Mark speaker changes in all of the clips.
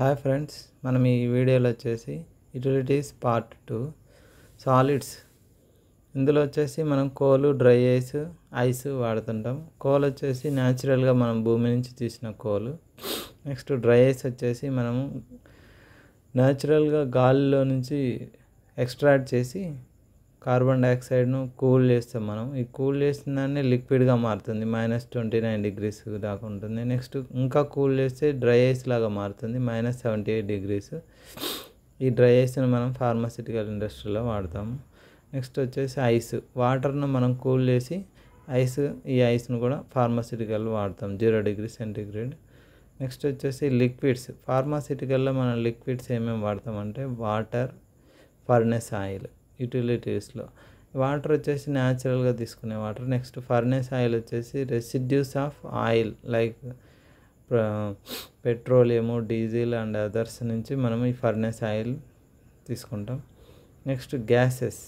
Speaker 1: hi friends మనం ఈ వీడియోలో వచ్చేసి యూటిలిటీస్ పార్ట్ టూ సాలిడ్స్ ఇందులో వచ్చేసి మనం కోలు డ్రై ఐస్ ఐస్ వాడుతుంటాం కోల్ వచ్చేసి న్యాచురల్గా మనం భూమి నుంచి తీసిన కోలు నెక్స్ట్ డ్రై ఐస్ వచ్చేసి మనము న్యాచురల్గా గాలిలో నుంచి ఎక్స్ట్రాక్ట్ చేసి కార్బన్ డైఆక్సైడ్ను కూల్ చేస్తాం మనం ఈ కూల్ చేసిన దాన్ని లిక్విడ్గా మారుతుంది మైనస్ ట్వంటీ నైన్ డిగ్రీస్ దాకా ఉంటుంది నెక్స్ట్ ఇంకా కూల్ చేస్తే డ్రై ఐస్ లాగా మారుతుంది మైనస్ సెవెంటీ ఎయిట్ డిగ్రీస్ ఈ డ్రై ఐస్ని మనం ఫార్మాసిటికల్ ఇండస్ట్రీలో వాడతాము నెక్స్ట్ వచ్చేసి ఐస్ వాటర్ను మనం కూల్ చేసి ఐస్ ఈ ఐస్ను కూడా ఫార్మాసిటికల్ వాడతాం జీరో డిగ్రీ సెంటిగ్రేడ్ నెక్స్ట్ వచ్చేసి లిక్విడ్స్ ఫార్మాసిటికల్లో మనం లిక్విడ్స్ ఏమేమి వాడతామంటే వాటర్ ఫర్నెస్ ఆయిల్ యూటిలిటీస్లో వాటర్ వచ్చేసి న్యాచురల్గా తీసుకునే వాటర్ నెక్స్ట్ ఫర్నెస్ ఆయిల్ వచ్చేసి residues of oil like petroleum diesel and others నుంచి మనం ఈ ఫర్నెస్ ఆయిల్ తీసుకుంటాం నెక్స్ట్ గ్యాసెస్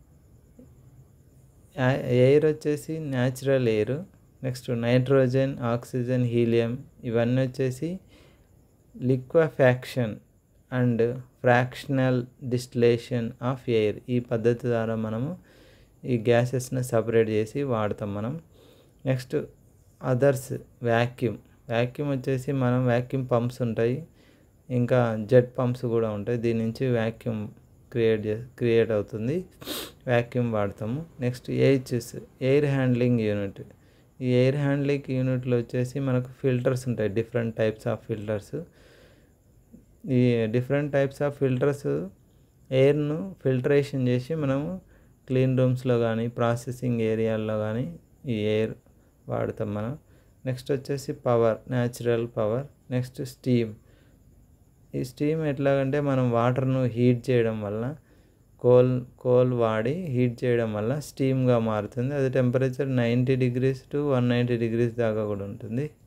Speaker 1: ఎయిర్ వచ్చేసి natural air next nitrogen oxygen helium ఇవన్నీ వచ్చేసి liquefaction and fractional distillation of air ఈ పద్ధతి ద్వారా మనము ఈ గ్యాసెస్ని సపరేట్ చేసి వాడతాం మనం నెక్స్ట్ అదర్స్ వ్యాక్యూమ్ వ్యాక్యూమ్ వచ్చేసి మనం వ్యాక్యూమ్ పంప్స్ ఉంటాయి ఇంకా జెట్ పంప్స్ కూడా ఉంటాయి దీని నుంచి వ్యాక్యూమ్ క్రియేట్ చే క్రియేట్ అవుతుంది వ్యాక్యూమ్ వాడతాము next HS air handling unit ఈ ఎయిర్ హ్యాండ్లింగ్ యూనిట్లో వచ్చేసి మనకు ఫిల్టర్స్ ఉంటాయి డిఫరెంట్ టైప్స్ ఆఫ్ ఫిల్టర్స్ ఈ డిఫరెంట్ టైప్స్ ఆఫ్ ఫిల్టర్స్ ఎయిర్ను ఫిల్టరేషన్ చేసి మనము క్లీన్ రూమ్స్లో కానీ ప్రాసెసింగ్ ఏరియాల్లో కానీ ఈ ఎయిర్ వాడతాం మనం నెక్స్ట్ వచ్చేసి power natural power next steam ఈ స్టీమ్ ఎట్లాగంటే మనం వాటర్ను హీట్ చేయడం వల్ల కోల్ కోల్ వాడి హీట్ చేయడం వల్ల స్టీమ్గా మారుతుంది అది temperature ninety degrees to one ninety degrees దాకా కూడా ఉంటుంది